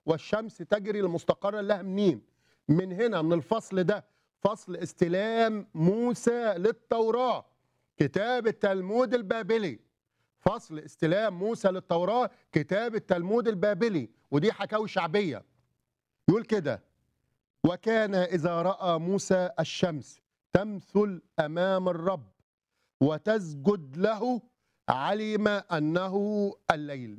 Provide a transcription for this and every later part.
والشمس تجري لمستقر لها منين من هنا من الفصل ده فصل استلام موسى للتوراة كتاب التلمود البابلي فصل استلام موسى للتوراة كتاب التلمود البابلي ودي حكاوي شعبية يقول كده وكان إذا رأى موسى الشمس تمثل أمام الرب وتسجد له علم أنه الليل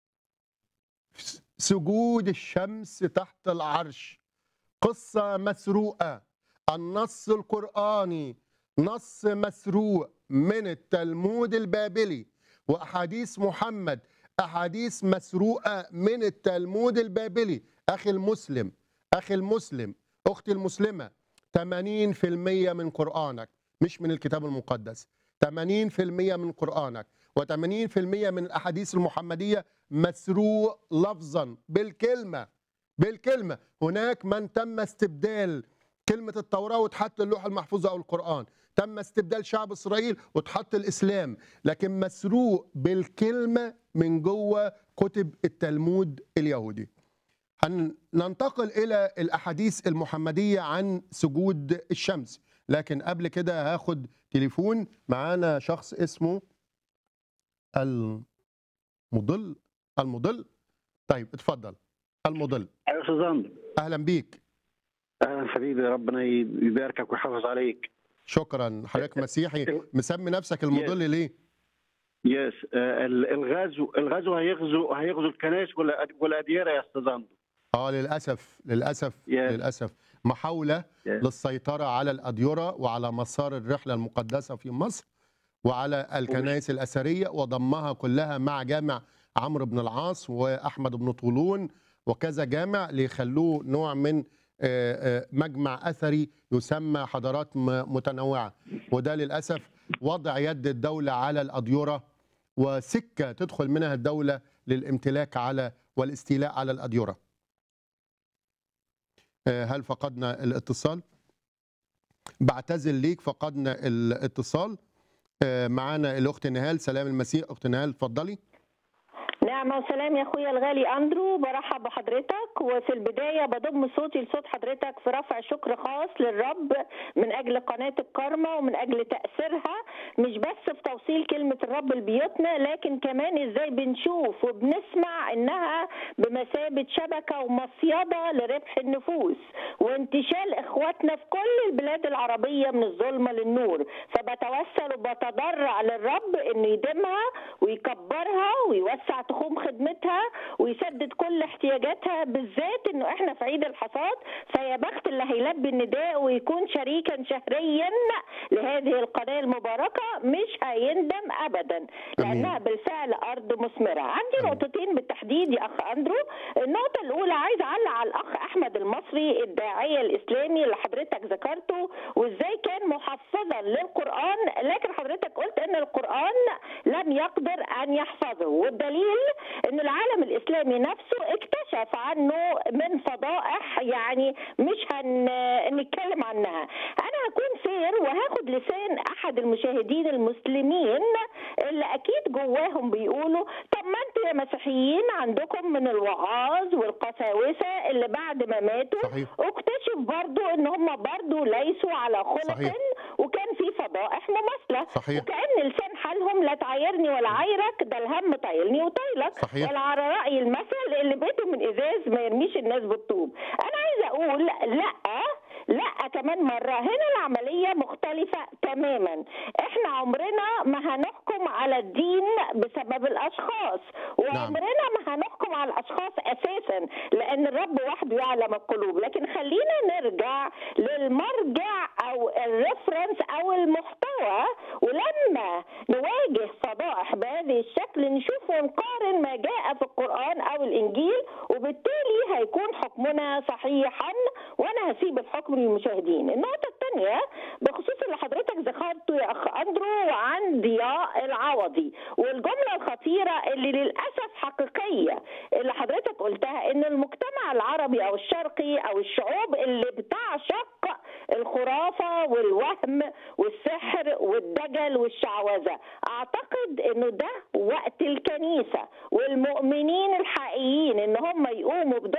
سجود الشمس تحت العرش قصة مسروقة النص القرآني نص مسروق من التلمود البابلي وأحاديث محمد أحاديث مسروقة من التلمود البابلي أخي المسلم أخي المسلم أختي المسلمة 80% من قرآنك مش من الكتاب المقدس 80% من قرآنك و80% من الأحاديث المحمدية مسروق لفظا بالكلمة بالكلمة هناك من تم استبدال كلمة التوراة وتحط اللوحة المحفوظة أو القرآن تم استبدال شعب إسرائيل وتحط الإسلام لكن مسروق بالكلمة من جوه كتب التلمود اليهودي هننتقل إلى الأحاديث المحمدية عن سجود الشمس لكن قبل كده هاخد تليفون معانا شخص اسمه المضل المضل طيب اتفضل المضل يا استاذ اندرو اهلا بيك اهلا حبيبي ربنا يباركك ويحافظ عليك شكرا حضرتك مسيحي مسمي نفسك المضل ليه يس آه، ال- الغزو الغزو هيغزو هيغزو الكنائس ولا ولا اديره يا استاذ اندرو اه للاسف للاسف Yes. للاسف محاوله Yes. للسيطره على الاديره وعلى مسار الرحله المقدسه في مصر وعلى الكنائس الاثريه وضمها كلها مع جامع عمرو بن العاص واحمد بن طولون وكذا جامع ليخلوه نوع من آه، آه، مجمع اثري يسمى حضارات م- متنوعه وده للاسف وضع يد الدوله على الاديره وسكه تدخل منها الدوله للامتلاك على والاستيلاء على الاديره. آه، هل فقدنا الاتصال؟ بعتذر ليك فقدنا الاتصال آه، معانا الاخت نهال سلام المسيح اخت نهال اتفضلي نعمة وسلام يا اخويا الغالي اندرو برحب بحضرتك وفي البداية بضم صوتي لصوت حضرتك في رفع شكر خاص للرب من اجل قناة الكرمة ومن اجل تأثيرها مش بس في توصيل كلمة الرب لبيوتنا لكن كمان ازاي بنشوف وبنسمع انها بمثابة شبكة ومصيدة لربح النفوس وانتشال اخواتنا في كل البلاد العربية من الظلمة للنور فبتوسل وبتضرع للرب انه يديمها ويكبرها ويوسع تخوم خدمتها ويسدد كل احتياجاتها بالذات انه احنا في عيد الحصاد فيا بخت اللي هيلبي النداء ويكون شريكا شهريا لهذه القناه المباركه مش هيندم ابدا لانها بالفعل ارض مثمره عندي أمين. نقطتين بالتحديد يا اخ اندرو النقطه الاولى عايز اعلق على الاخ احمد المصري الداعيه الاسلامي اللي حضرتك ذكرته وازاي كان محفظا للقران لكن حضرتك قلت ان القران لم يقدر ان يحفظه والدليل ان العالم الاسلامي نفسه اكتشف عنه من فضائح يعني مش هنتكلم عنها انا هكون فير وهاخد لسان احد المشاهدين المسلمين اللي اكيد جواهم بيقولوا طب ما انتوا يا مسيحيين عندكم من الوعاظ والقساوسه اللي بعد ما ماتوا صحيح. اكتشف برضو ان هم برضو ليسوا على خلق صحيح. وكان في فضائح مماثله صحيح. وكان لسان حالهم لا تعايرني ولا عايرك ده الهم طايلني وطايلك صحيح. ولا على راي المثل اللي بيته من ازاز ما يرميش الناس بالطوب انا عايزه اقول لا لا كمان مرة هنا العملية مختلفة تماما احنا عمرنا ما هنحكم على الدين بسبب الاشخاص وعمرنا ما هنحكم على الاشخاص اساسا لان الرب وحده يعلم القلوب لكن خلينا نرجع للمرجع او الريفرنس او المحتوى ولما نواجه فضائح بهذه الشكل نشوف ونقارن ما جاء في القرآن او الانجيل وبالتالي هيكون حكمنا صحيحا وانا هسيب الحكم للمشاهدين النقطة الثانية بخصوص اللي حضرتك ذكرته يا اخ اندرو عن ضياء العوضي والجملة الخطيرة اللي للاسف حقيقية اللي حضرتك قلتها ان المجتمع العربي او الشرقي او الشعوب اللي بتعشق الخرافة والوهم والسحر والدجل والشعوذة اعتقد انه ده وقت الكنيسة والمؤمنين الحقيقيين ان هم يقوموا بدور